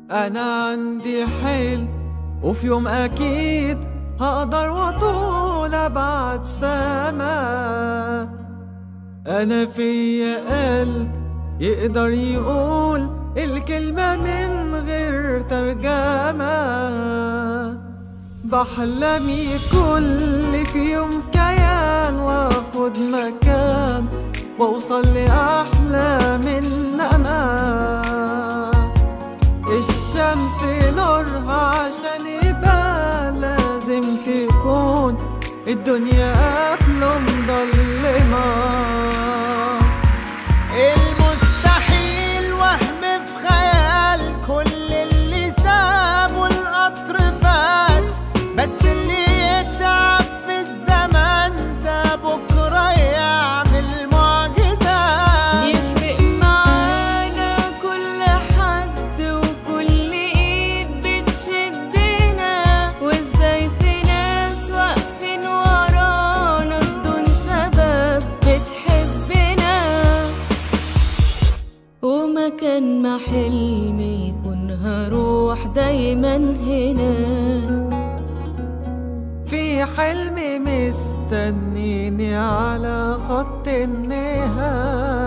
أنا عندي حلم وفي يوم أكيد هقدر وطول أبعد سما أنا فيا قلب يقدر يقول الكلمة من غير ترجمة بحلم يكون لي في يوم كيان واخد مكان واوصل لأحلى من أمان الشمس نورها عشان يبقى لازم تكون الدنيا قبله مضلمة المستحيل وهم في خيال كل اللي سابه القطر فات بس اللي يتعب في الزمن ده بكرة يعمل معجزات يفرق معانا كل حد وكل ايد بتشدنا وازاي في ناس واقفين ورانا بدون سبب بتحبنا ومكان ما حلمي يكون هروح دايما هنا في حلم مستنيني على خط النهاية